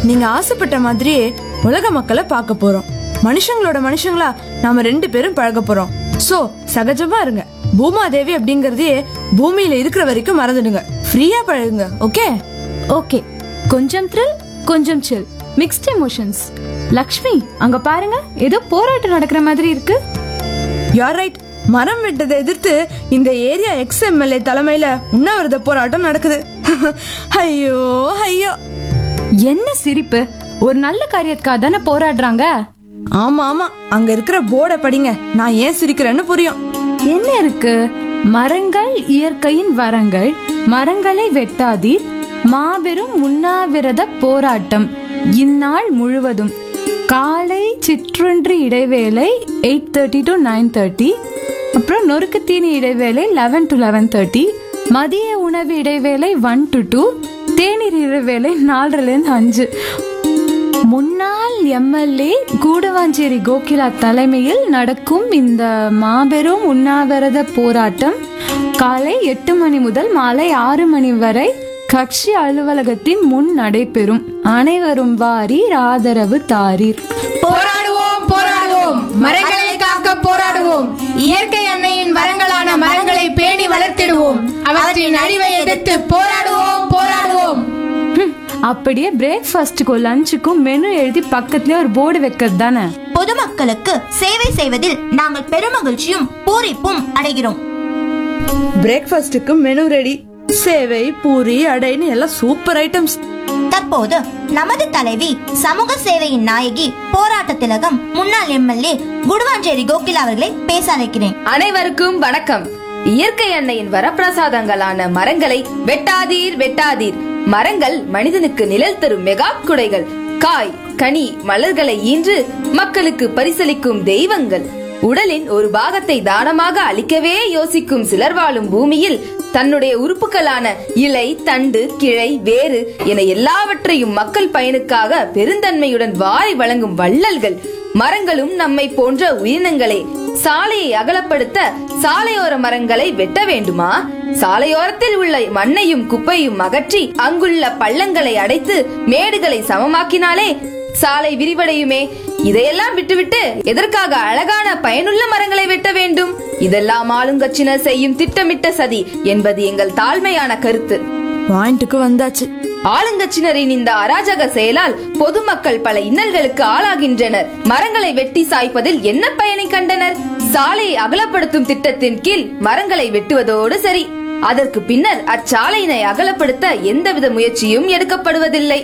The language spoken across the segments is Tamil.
நீங்க ஆசைப்பட்ட மாதிரியே உலக மக்களை பார்க்க போறோம் மனுஷங்களோட மனுஷங்களா நாம ரெண்டு பேரும் பழக போறோம் சோ சகஜமா இருங்க பூமாதேவி அப்படிங்கறதே பூமியில இருக்கிற வரைக்கும் மறந்துடுங்க ஃப்ரீயா பழகுங்க ஓகே ஓகே கொஞ்சம் த்ரில் கொஞ்சம் சில் மிக்ஸ்ட் எமோஷன்ஸ் லக்ஷ்மி அங்க பாருங்க ஏதோ போராட்டம் நடக்கிற மாதிரி இருக்கு யார் ரைட் மரம் வெட்டதை எதிர்த்து இந்த ஏரியா எக்ஸ் எம்எல்ஏ தலைமையில உண்ணாவிரத போராட்டம் நடக்குது ஐயோ ஐயோ என்ன சிரிப்பு ஒரு நல்ல காரியத்துக்காக தானே போராடுறாங்க ஆமா ஆமா அங்க இருக்கிற போர்டை படிங்க நான் ஏன் சிரிக்கிறேன்னு புரியும் என்ன இருக்கு மரங்கள் இயற்கையின் வரங்கள் மரங்களை வெட்டாதீர் மாபெரும் உண்ணாவிரத போராட்டம் இந்நாள் முழுவதும் காலை சிற்றுன்று இடைவேளை eight thirty to nine thirty அப்புறம் நொறுக்கு தீனி இடைவேளை லெவன் டு லெவன் தேர்ட்டி மதிய உணவு இடைவேளை ஒன் டு டூ தேநீர் இடைவேளை நாலரைலேருந்து அஞ்சு முன்னாள் எம்எல்ஏ கூடவாஞ்சேரி கோகிலா தலைமையில் நடக்கும் இந்த மாபெரும் உண்ணாவிரத போராட்டம் காலை எட்டு மணி முதல் மாலை ஆறு மணி வரை கட்சி அலுவலகத்தின் முன் நடைபெறும் அனைவரும் வாரீர் ஆதரவு தாரீர் போராடுவோம் போராடுவோம் மரங்களை காக்க போராடுவோம் இயற்கை அன்னையின் வரங்களான மரங்களை பேணி வளர்த்திடுவோம் அவற்றின் அழிவை எதிர்த்து போராடுவோம் போராடுவோம் ஹம், அப்படியே பிரேக்ஃபாஸ்ட்டுக்கும் லஞ்சுக்கும் மெனு எழுதி பக்கத்துலயே ஒரு போர்டு வைக்கிறது தானே பொதுமக்களுக்கு சேவை செய்வதில் நாங்கள் பெருமகிழ்ச்சியும் பூரிப்பும் அடைகிறோம் பிரேக்ஃபாஸ்ட்டுக்கு மெனு ரெடி சேவை பூரி அடைன்னு எல்லாம் சூப்பர் ஐட்டம்ஸ் தற்போது நமது தலைவி சமூக சேவையின் நாயகி போராட்ட திலகம் முன்னாள் எம்எல்ஏ குடுவாஞ்சேரி கோகிலா அவர்களை பேச அழைக்கிறேன் அனைவருக்கும் வணக்கம் இயற்கை அன்னையின் வரப்பிரசாதங்களான மரங்களை வெட்டாதீர் வெட்டாதீர் மரங்கள் மனிதனுக்கு நிழல் தரும் மெகா குடைகள் காய் கனி மலர்களை ஈன்று மக்களுக்கு பரிசளிக்கும் தெய்வங்கள் உடலின் ஒரு பாகத்தை தானமாக அளிக்கவே யோசிக்கும் சிலர் வாழும் பூமியில் தன்னுடைய உறுப்புகளான இலை தண்டு கிளை வேறு என எல்லாவற்றையும் மக்கள் பயனுக்காக பெருந்தன்மையுடன் வாரி வழங்கும் வள்ளல்கள் மரங்களும் நம்மை போன்ற உயிரினங்களே சாலையை அகலப்படுத்த சாலையோர மரங்களை வெட்ட வேண்டுமா சாலையோரத்தில் உள்ள மண்ணையும் குப்பையும் அகற்றி அங்குள்ள பள்ளங்களை அடைத்து மேடுகளை சமமாக்கினாலே சாலை விரிவடையுமே இதையெல்லாம் விட்டுவிட்டு எதற்காக அழகான பயனுள்ள மரங்களை வெட்ட வேண்டும் இதெல்லாம் ஆளுங்கட்சினர் செய்யும் திட்டமிட்ட சதி என்பது எங்கள் தாழ்மையான கருத்து பாயிண்ட்டுக்கு வந்தாச்சு ஆளுங்கட்சினரின் இந்த அராஜக செயலால் பொதுமக்கள் பல இன்னல்களுக்கு ஆளாகின்றனர் மரங்களை வெட்டி சாய்ப்பதில் என்ன பயனை கண்டனர் சாலையை அகலப்படுத்தும் திட்டத்தின் கீழ் மரங்களை வெட்டுவதோடு சரி அதற்கு பின்னர் அச்சாலையினை அகலப்படுத்த எந்தவித முயற்சியும் எடுக்கப்படுவதில்லை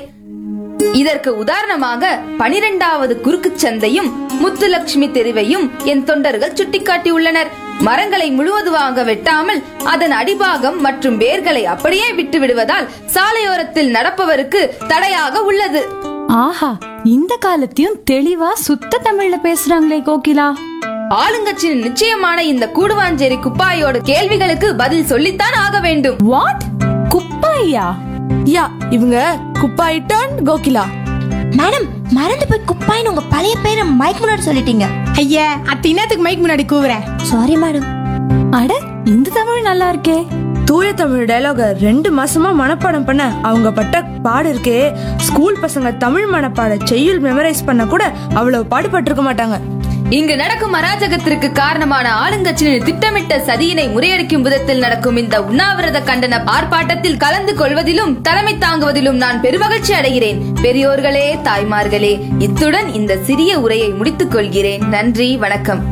இதற்கு உதாரணமாக பனிரெண்டாவது குறுக்குச் சந்தையும் முத்துலட்சுமி தெருவையும் என் தொண்டர்கள் சுட்டிக்காட்டியுள்ளனர் மரங்களை முழுவதுமாக வெட்டாமல் அதன் அடிபாகம் மற்றும் வேர்களை அப்படியே விட்டு விடுவதால் சாலையோரத்தில் நடப்பவருக்கு தடையாக உள்ளது ஆஹா இந்த காலத்தையும் தெளிவா சுத்த தமிழ்ல பேசுறாங்களே கோகிலா ஆளுங்கட்சியின் நிச்சயமான இந்த கூடுவாஞ்சேரி குப்பாயோட கேள்விகளுக்கு பதில் சொல்லித்தான் ஆக வேண்டும் வாட் குப்பாயா யா இவங்க குப்பாயிட்டான் கோகிலா மேடம் மறந்து போய் குப்பாயின்னு உங்க பழைய பேரை மைக் முன்னாடி சொல்லிட்டீங்க ஐயா அத்த இன்னத்துக்கு மைக் முன்னாடி கூவுற சாரி மேடம் அட இந்த தமிழ் நல்லா இருக்கே தூய தமிழ் டயலாக ரெண்டு மாசமா மனப்பாடம் பண்ண அவங்க பட்ட பாடு இருக்கே ஸ்கூல் பசங்க தமிழ் மனப்பாட செய்யுள் மெமரைஸ் பண்ண கூட அவ்வளவு பாடுபட்டிருக்க மாட்டாங்க இங்கு நடக்கும் அராஜகத்திற்கு காரணமான ஆளுங்கட்சியின் திட்டமிட்ட சதியினை முறியடிக்கும் விதத்தில் நடக்கும் இந்த உண்ணாவிரத கண்டன ஆர்ப்பாட்டத்தில் கலந்து கொள்வதிலும் தலைமை தாங்குவதிலும் நான் பெருமகிழ்ச்சி அடைகிறேன் பெரியோர்களே தாய்மார்களே இத்துடன் இந்த சிறிய உரையை முடித்துக் கொள்கிறேன் நன்றி வணக்கம்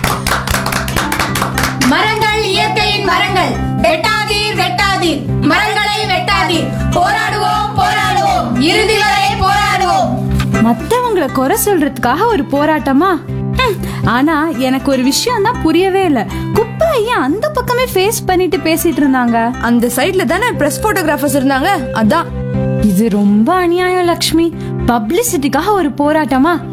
மரங்கள் இயற்கையின் மரங்கள் வெட்டாதீர் வெட்டாதீர் மரங்களை வெட்டாதீர் போராடுவோம் போராடுவோம் இறுதி வரை போராடுவோம் மத்தவங்கள குறை சொல்றதுக்காக ஒரு போராட்டமா ஹம், ஆனா எனக்கு ஒரு விஷயம் தான் புரியவே இல்ல குப்பை ஏன் அந்த பக்கமே ஃபேஸ் பண்ணிட்டு பேசிட்டு இருந்தாங்க அந்த சைட்ல தானே பிரஸ் போட்டோகிராஃபர்ஸ் இருந்தாங்க அதான் இது ரொம்ப அநியாயம் லக்ஷ்மி பப்ளிசிட்டிக்காக ஒரு போராட்டமா